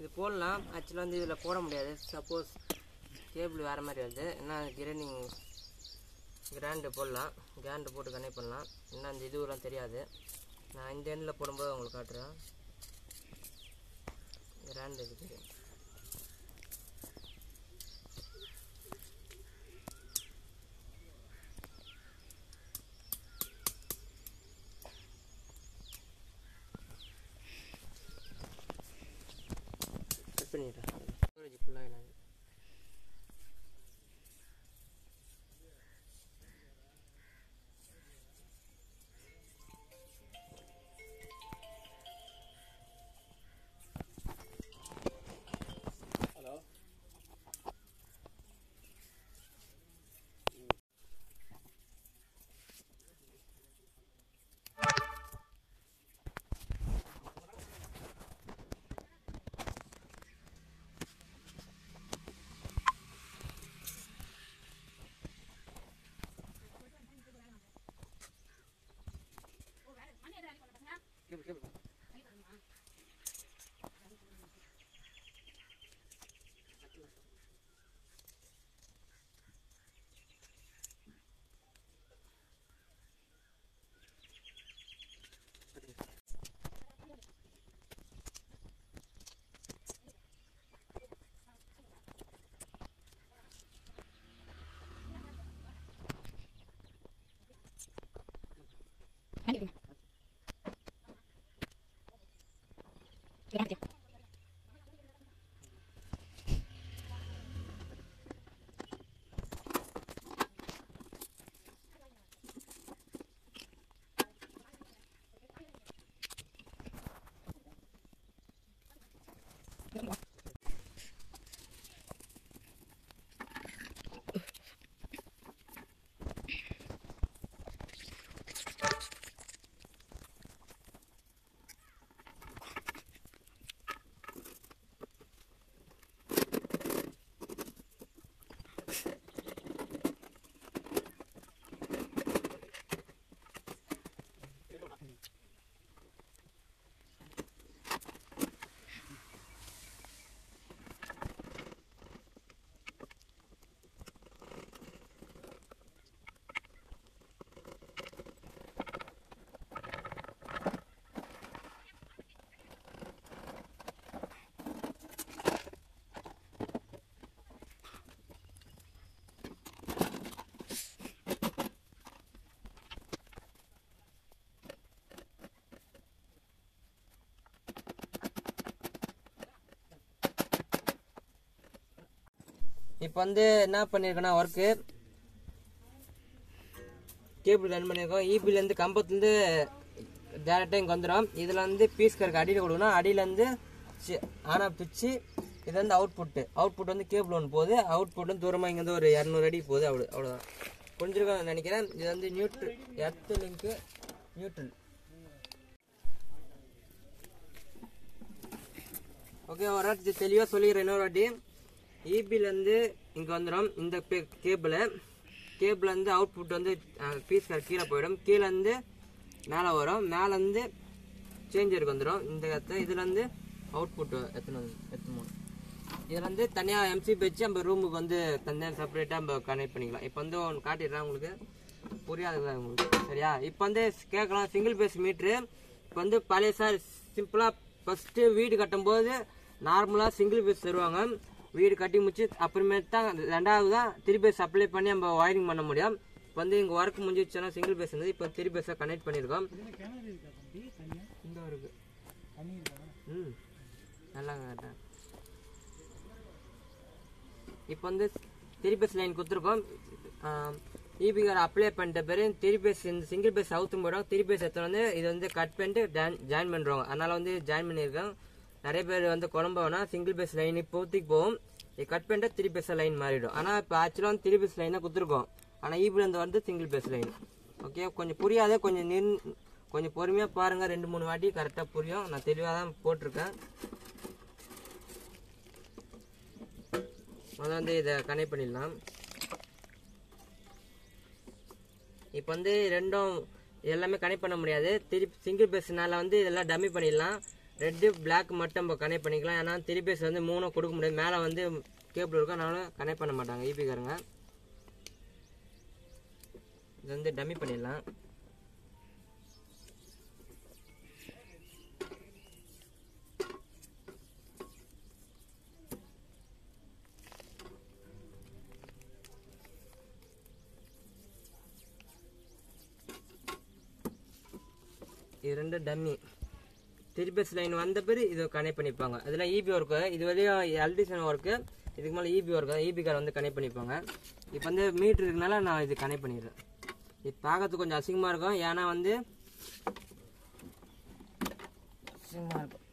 இது போடலாம் ஆக்சுவலாக வந்து இதில் போட முடியாது சப்போஸ் கேபிள் வேறு மாதிரி வருது என்ன கிரைண்டிங் கிராண்டு போடலாம் கிராண்டு போட்டு கனெக்ட் பண்ணலாம் இன்னும் அந்த இதுவெல்லாம் தெரியாது நான் இந்த எண்டில் போடும்போது உங்களுக்கு காட்டுறேன் கிராண்டு இருக்குது கட் பண்ணிடுறேன் ஸ்டோரேஜ் ஃபுல்லாக நான் கேபிள் கேபிள் இப்போ வந்து என்ன பண்ணியிருக்கேன்னா ஒர்க்கு கேபிள் ரன் பண்ணியிருக்கோம் ஈபிலேருந்து கம்பத்துலேருந்து டேரெக்டாக இங்கே வந்துடும் இதில் வந்து பீஸ் கருக்கு அடியில் கொடுக்கணும் அடியிலேருந்து ஆனா பிச்சு இது வந்து அவுட்புட்டு அவுட்புட் வந்து கேபிள் ஒன்று போகுது அவுட்புட் வந்து தூரமாக இங்கேருந்து ஒரு இரநூறு அடி போகுது அவ்வளோ அவ்வளோதான் புரிஞ்சிருக்கோம் நினைக்கிறேன் இது வந்து neutral earth link neutral okay ஒரு வாட்டி தெளிவாக சொல்லிடுறேன் இன்னொரு வாட்டி இபிலேருந்து இங்கே வந்துடும் இந்த கேபிள் கேபிள் வந்து அவுட்புட் வந்து பீஸ் கீழே போயிடும் கீழேருந்து மேலே வரும் மேலேருந்து சேஞ்சருக்கு வந்துடும் இந்த இடத்துல இதுல இருந்து அவுட்புட் எத்தனை வந்து எத்தனை மூணு இதில் வந்து தனியாக எம்சி வச்சு நம்ம ரூமுக்கு வந்து தனியாக செப்பரேட்டாக நம்ம கனெக்ட் பண்ணிக்கலாம் இப்போ வந்து ஒன்று காட்டிடுறேன் உங்களுக்கு புரியாதுங்களா உங்களுக்கு சரியா இப்போ வந்து கேட்கலாம் சிங்கிள் பேஸ் மீட்ரு இப்போ வந்து பழைய சார் சிம்பிளாக ஃபஸ்ட்டு வீடு கட்டும்போது நார்மலாக சிங்கிள் பேஸ் தருவாங்க வீடு கட்டி முடிச்சு அப்புறமேட்டு தான் ரெண்டாவது தான் த்ரீ பேஸ் அப்ளை பண்ணி நம்ம ஒயரிங் பண்ண முடியும் இப்போ வந்து இங்கே ஒர்க் முடிஞ்சிச்சுன்னா சிங்கிள் பேஸ் இருந்தது இப்போ த்ரீ பேஸாக கனெக்ட் பண்ணியிருக்கோம் இந்த இருக்கு ம் நல்லா கேட்டேன் இப்போ வந்து த்ரீ பேஸ் லைன் கொடுத்துருக்கோம் இபிகார் அப்ளை பண்ணிட்ட பிறகு த்ரீ பேஸ் இந்த சிங்கிள் பேஸ் அவுத்தும் போயிடும் த்ரீ பேஸ் எடுத்து வந்து இது வந்து கட் பண்ணிட்டு ஜாயின் பண்ணுறோம் அதனால வந்து ஜாயின் பண்ணியிருக்கோம் நிறைய பேர் வந்து குழம்புனா சிங்கிள் பேஸ் லைன் இப்போதைக்கு போகும் இது கட் பண்ணிட்டு த்ரீ பேஸ் லைன் மாறிடும் ஆனால் இப்போ ஆக்சுவலாக வந்து த்ரீ பேஸ் லைன் தான் கொடுத்துருக்கோம் ஆனால் இபில இருந்து வந்து சிங்கிள் பேஸ் லைன் ஓகே கொஞ்சம் புரியாத கொஞ்சம் நின் கொஞ்சம் பொறுமையாக பாருங்கள் ரெண்டு மூணு வாட்டி கரெக்டாக புரியும் நான் தெளிவாக தான் போட்டிருக்கேன் முதல்ல வந்து இதை கனெக்ட் பண்ணிடலாம் இப்போ வந்து ரெண்டும் எல்லாமே கனெக்ட் பண்ண முடியாது திருப்பி சிங்கிள் பேஸ்னால வந்து இதெல்லாம் டம்மி பண்ணிடலாம் ரெட்டு பிளாக் மட்டும் நம்ம கனெக்ட் பண்ணிக்கலாம் ஏன்னா த்ரீ பேஸ் வந்து மூணும் கொடுக்க முடியாது மேலே வந்து கேபிள் இருக்கும் அதனால கனெக்ட் பண்ண மாட்டாங்க ஈபிக்காரங்க இது வந்து டம்மி பண்ணிடலாம் இது ரெண்டு டம்மி த்ரீ பேஸ் லைன் வந்த பிறகு இது கனெக்ட் பண்ணிப்பாங்க அதில் இபி ஒர்க்கு இது வரையும் எலக்ட்ரிஷியன் ஒர்க்கு இதுக்கு மேலே இபி ஒர்க்கு இபி கார் வந்து கனெக்ட் பண்ணிப்பாங்க இப்போ வந்து மீட்ரு இருக்கனால நான் இது கனெக்ட் பண்ணிடுறேன் இது பார்க்கறதுக்கு கொஞ்சம் அசிங்கமாக இருக்கும் ஏன்னா வந்து அசிங்கமாக இருக்கும்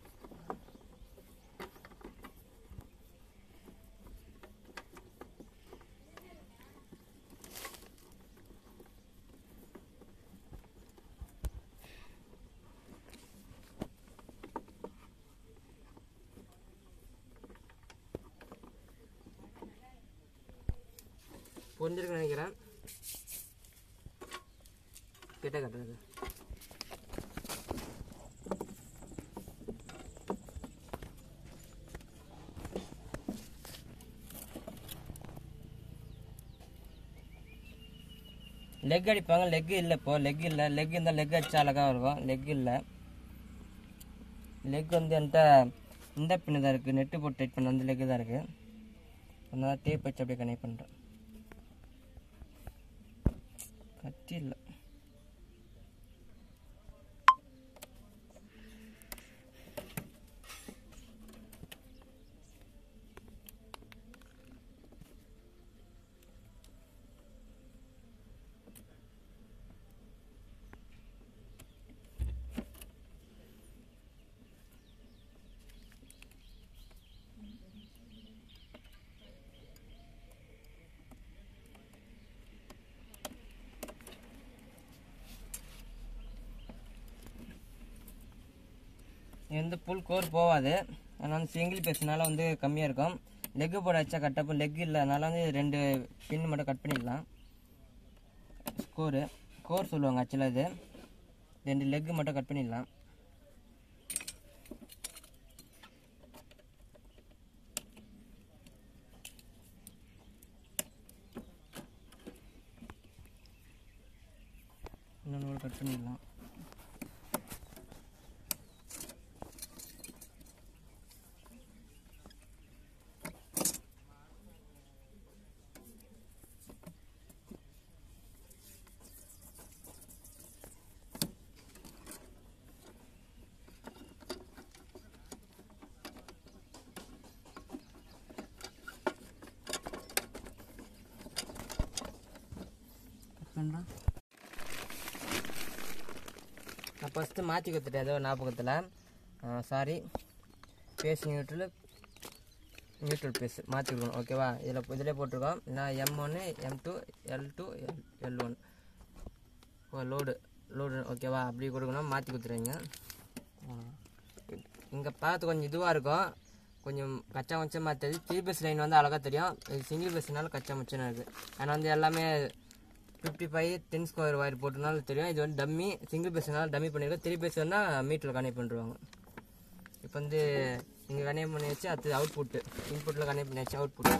புரிஞ்சிருக்குன்னு நினைக்கிறேன் கிட்ட கட்டுறது லெக் அடிப்பாங்க லெக் இல்லை இப்போ லெக் இல்லை லெக் இருந்தால் லெக் அடிச்சா அழகாக இருக்கும் லெக் இல்லை லெக் வந்து என்கிட்ட இந்த பின்னு தான் இருக்குது நெட்டு போட்டு டைட் பண்ண வந்து லெக் தான் இருக்குது அதனால டேப் வச்சு அப்படியே கனெக்ட் பண்ணுறேன் கத்தி இல்லை இது வந்து புல் கோர் போகாது ஆனால் வந்து சிங்கிள் பேஸ்னால வந்து கம்மியாக இருக்கும் லெக்கு போட வச்சா கட்டப்போ லெக் இல்லை அதனால வந்து ரெண்டு பின் மட்டும் கட் பண்ணிடலாம் ஸ்கோரு கோர் சொல்லுவாங்க ஆக்சுவலாக இது ரெண்டு லெக்கு மட்டும் கட் பண்ணிடலாம் இன்னொன்று கட் பண்ணிடலாம் கட் பண்ணுறேன் நான் ஃபஸ்ட்டு மாற்றி கொடுத்துட்டேன் ஏதோ ஞாபகத்தில் sorry phase neutral neutral phase மாற்றி கொடுக்கணும் ஓகேவா இதில் இதிலே போட்டிருக்கோம் நான் எம் ஒன்று M two L two L L one O load load ஓகேவா அப்படி கொடுக்கணும் மாற்றி கொடுத்துருவீங்க இங்கே பார்த்து கொஞ்சம் இதுவாக இருக்கும் கொஞ்சம் கச்சா மச்சமாக தெரியுது த்ரீ பஸ் லைன் வந்து அழகாக தெரியும் இது சிங்கிள் பஸ்னால கச்சா மச்சமாக இருக்குது ஆனால் வந்து எல்லாமே fifty five ten square wire போட்டனால தெரியும் இது வந்து டம்மி சிங்கிள் பேஸ்னால டம்மி பண்ணியிருக்கோம் த்ரீ பேஸ் வேணால் மீட்டரில் கனெக்ட் பண்ணிடுவாங்க இப்போ வந்து இங்கே கனெக்ட் பண்ணி வச்சு அடுத்தது அவுட் புட்டு இன்புட்டில் கனெக்ட் பண்ணி வச்சு அவுட் புட்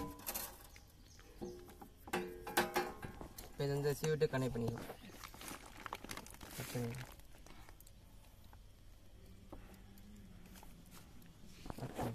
இப்போ இது வந்து சீவிட்டு கனெக்ட் பண்ணிக்கலாம் கட் பண்ணிக்கலாம் கட் பண்ணி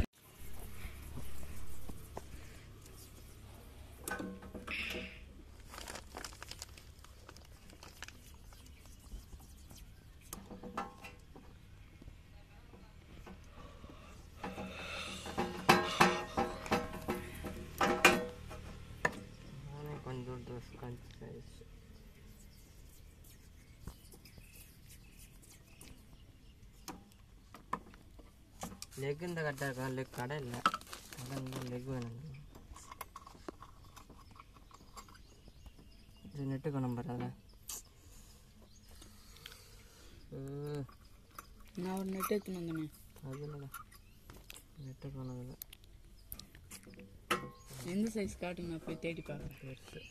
நானே கொஞ்சம் ட்ரெஸ் கன்சிடர் லெக் இந்த கரெக்டாக இருக்கா லெக் கடை இல்லை கடை இருந்தால் லெக் வேணும் இது நெட்டுக்கு நம்பர் அதில் நான் ஒரு நெட் எடுத்துன்னு வந்தேனே அது இல்லைடா நெட்டுக்கு வேணும் எந்த சைஸ் காட்டுங்க நான் போய் தேடி பார்க்குறேன் பெருசு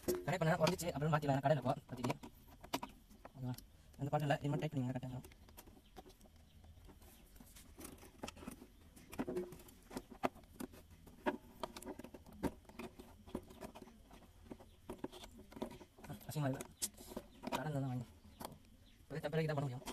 கனெக்ட் பண்ண உடஞ்சிச்சு அப்புறம் மாற்றிக்கலாம் கடையில் போ பற்றிக்கு ஓகேவா அந்த பாட்டில் இது மாதிரி டைப் பண்ணிங்க கரெக்டாக அசிங்கமாக இல்லை கடன் தான் வாங்கி இப்போ டெம்பரரி தான் பண்ண முடியும்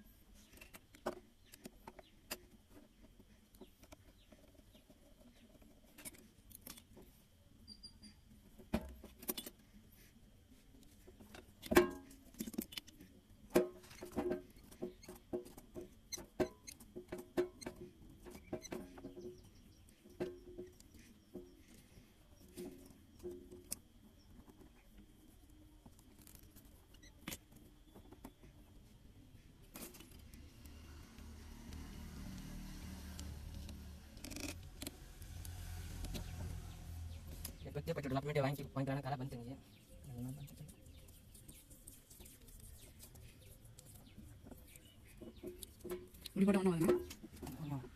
இப்போதே பட்டு அப்புறமேட்டு வாங்கி வாங்கிக்கலாம் கலை பண்ணிட்டு இப்படி போட வேணாம் வருமா ஆமாம்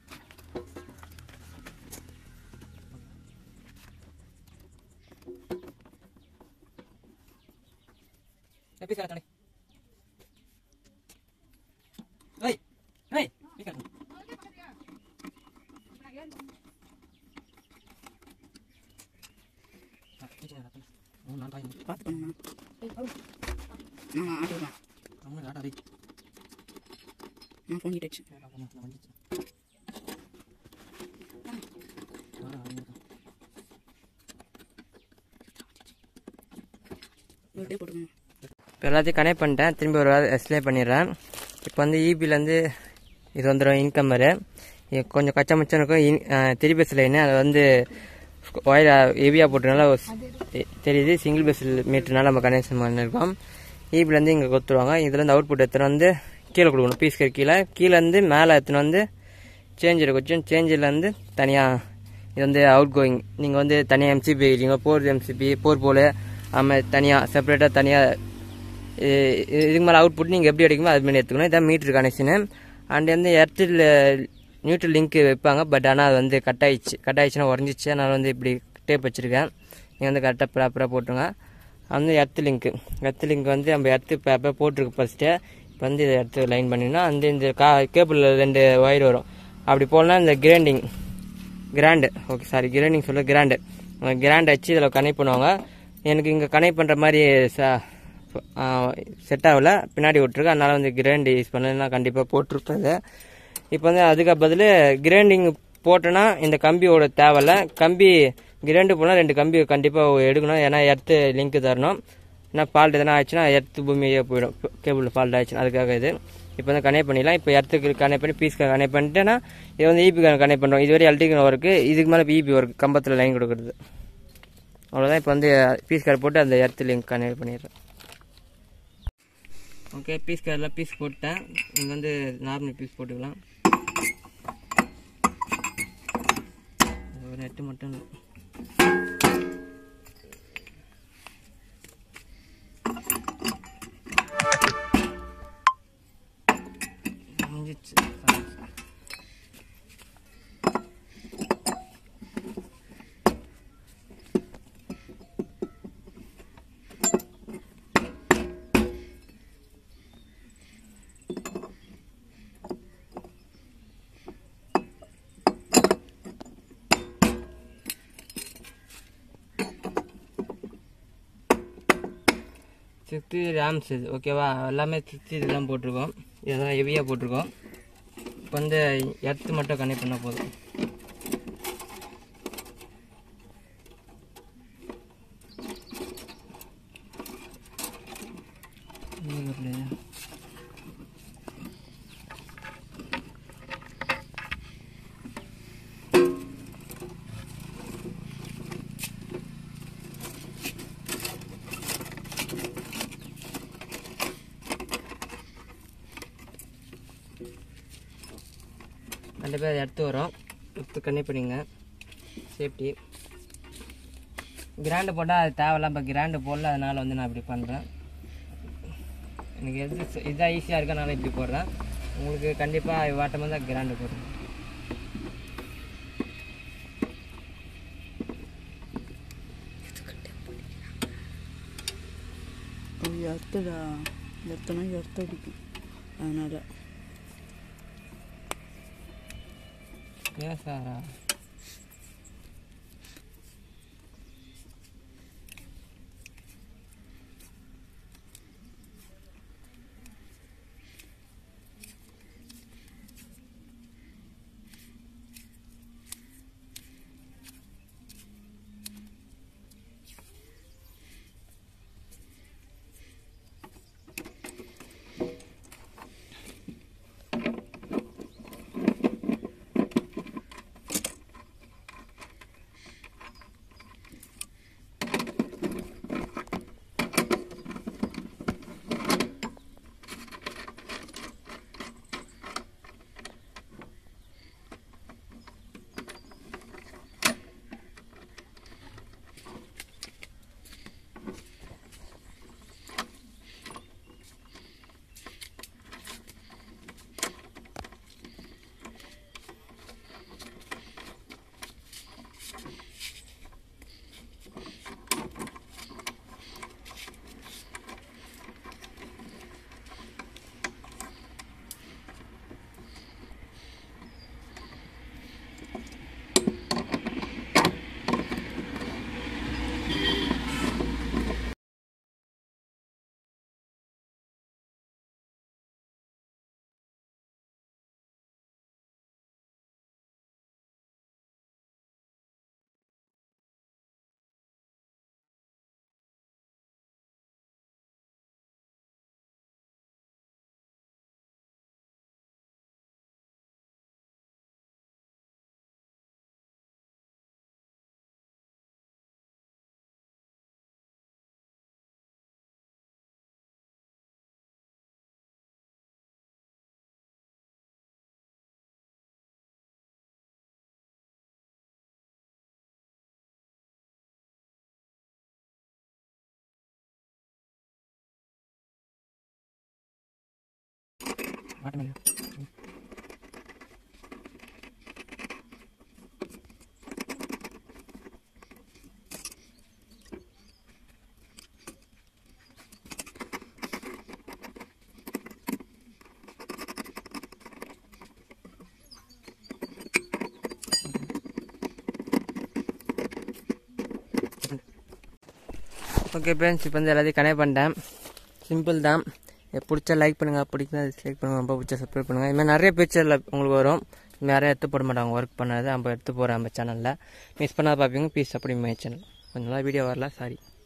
எப்படி சார் தடை ஏய் ஏய் பீக்கர் நான் பாய் பார்த்து பண்ணுமா நான் ஆடுவேன் நம்ம ஆட்டா வை நான் ஃபோன் கிட்ட வந்துச்சு ஒரு டே போட்டுக்கணும் இப்போ எல்லாத்தையும் கனெக்ட் பண்ணிட்டேன் திரும்பி ஒரு வாரம் எக்ஸ்பிளைன் பண்ணிடுறேன் இப்போ வந்து இபிலேருந்து இது வந்துடும் இன்கம்மரு இது கொஞ்சம் கச்சா மச்சம் இருக்கும் இன் த்ரீ பஸ் லைனு அதை வந்து ஒயர் ஹெவியாக போட்டதுனால ஒரு ஸ்- தெ- தெரியுது சிங்கிள் பஸ் மீட்டர்னால நம்ம கனெக்ஷன் பண்ணியிருக்கோம் இபிலேருந்து இங்கே கொடுத்துருவாங்க இதுலேருந்து அவுட் புட் எடுத்துகிட்டு வந்து கீழே கொடுக்கணும் பீஸ்கர் கீழே கீழேருந்து மேலே எடுத்துன்னு வந்து சேஞ்சர் கொஞ்சம் சேஞ்சர்லேருந்து தனியாக இது வந்து அவுட் கோயிங் நீங்கள் வந்து தனியாக எம்சிபி வைக்கிறீங்க போர் எம்சிபி போர் போல் ஆமாம் தனியாக செப்பரேட்டாக தனியாக இதுக்கு மேலே அவுட் புட் நீங்கள் எப்படி அடிக்குமோ அது மாதிரி எடுத்துக்கணும் இதான் மீட்ரு கனெக்ஷனு அண்ட் வந்து எர்த்தில் நியூட்ரல் லிங்க் வைப்பாங்க பட் ஆனால் அது வந்து கட் ஆயிடுச்சு கட் ஆயிடுச்சுன்னா உடஞ்சிச்சு அதனால் வந்து இப்படி டேப் வச்சுருக்கேன் நீங்கள் வந்து கரெக்டாக ப்ராப்பராக போட்டுருங்க அது வந்து எர்த்து லிங்க்கு எர்த்து லிங்க் வந்து நம்ம எர்த்து பேப்பர் போட்டிருக்கு ஃபஸ்ட்டு இப்போ வந்து இதை எடுத்து லைன் பண்ணினா அந்த இந்த கா கேபிளில் ரெண்டு ஒயர் வரும் அப்படி போடலாம் இந்த grinding ground okay sorry grinding சொல்ல கிராண்டு கிராண்ட் வச்சு இதில் கனெக்ட் பண்ணுவாங்க எனக்கு இங்கே கனெக்ட் பண்ணுற மாதிரி செட் ஆகல பின்னாடி விட்ருக்கு அதனால் வந்து கிரைண்ட் யூஸ் பண்ணலாம் கண்டிப்பாக போட்டிருப்பேன் இதை. இப்போ வந்து அதுக்கு பதில் கிரைண்டிங் போட்டோன்னா இந்த கம்பியோட தேவையில்ல கம்பி கிரைண்டு போனால் ரெண்டு கம்பி கண்டிப்பாக எடுக்கணும் ஏன்னா எர்த்து லிங்க் தரணும் ஏன்னா ஃபால்ட் எதனா ஆச்சுன்னா எர்த்து பூமியே போயிடும் கேபிள் ஃபால்ட் ஆச்சுன்னா அதுக்காக இது இப்போ வந்து கனெக்ட் பண்ணிடலாம் இப்போ எர்த்துக்கு கனெக்ட் பண்ணி பீஸ்க்கு கனெக்ட் பண்ணிட்டேன்னா இது வந்து ஈபி கனெக்ட் பண்ணுறோம் இதுவரை எல்டிக்கு ஒர்க்கு இதுக்கு மேலே ஈபி ஒர்க் கம்பத்தில் லைன் கொடுக்குறது அவ்வளோதான் இப்போ வந்து பீஸ் கார்டு போட்டு அந்த எர்த்து லிங்க் கனெக்ட் பண்ணிடுறேன் ஓகே பீஸ் கார்டில் பீஸ் போட்டேன் இங்கே வந்து நார்மல் பீஸ் போட்டுக்கலாம் ஒரு நெட்டு மட்டும் முடிஞ்சிச்சு சிக்ஸ்டி ரேம்ஸ் இது ஓகேவா எல்லாமே சிக்ஸ்டி இதெல்லாம் போட்டிருக்கோம் இதெல்லாம் ஹெவியாக போட்டிருக்கோம் இப்போ வந்து எர்த்து மட்டும் கனெக்ட் பண்ணால் போதும் இது வரலையா? கண்டிப்பாக அதை எடுத்து வரோம் எடுத்து கனெக்ட் பண்ணிங்க சேஃப்டி கிராண்டு போட்டால் அது தேவையில்ல இப்போ கிராண்டு போடல அதனால் வந்து நான் இப்படி பண்ணுறேன் எனக்கு எது ச- இதான் ஈஸியாக இருக்கனால இப்படி போடுறேன் உங்களுக்கு கண்டிப்பாக வாட்டமாக தான் கிராண்டு போடுறேன் எர்த்துடா எர்த்தனா எர்த்த அடிக்கும் அதனால் பேசாரா மாட்டேன் ஓகே ஃப்ரெண்ட்ஸ் இப்போ வந்து எல்லாத்தையும் கனெக்ட் பண்ணிட்டேன் சிம்பிள் தான் இது பிடிச்சா லைக் பண்ணுங்கள் பிடிச்சா டிஸ்லைக் பண்ணுங்கள் ரொம்ப பிடிச்சா சப்ஸ்கிரைப் பண்ணுங்கள் இது மாதிரி நிறைய பிக்சரில் உங்களுக்கு வரும் நிறைய எடுத்து போட மாட்டாங்க ஒர்க் பண்ணது நம்ம எடுத்து போகிறேன் நம்ம சேனலில் மிஸ் பண்ணாத பார்ப்பீங்க ப்ளீஸ் அப்படி மை சேனல் கொஞ்சம் நாள் வீடியோ வரல சாரி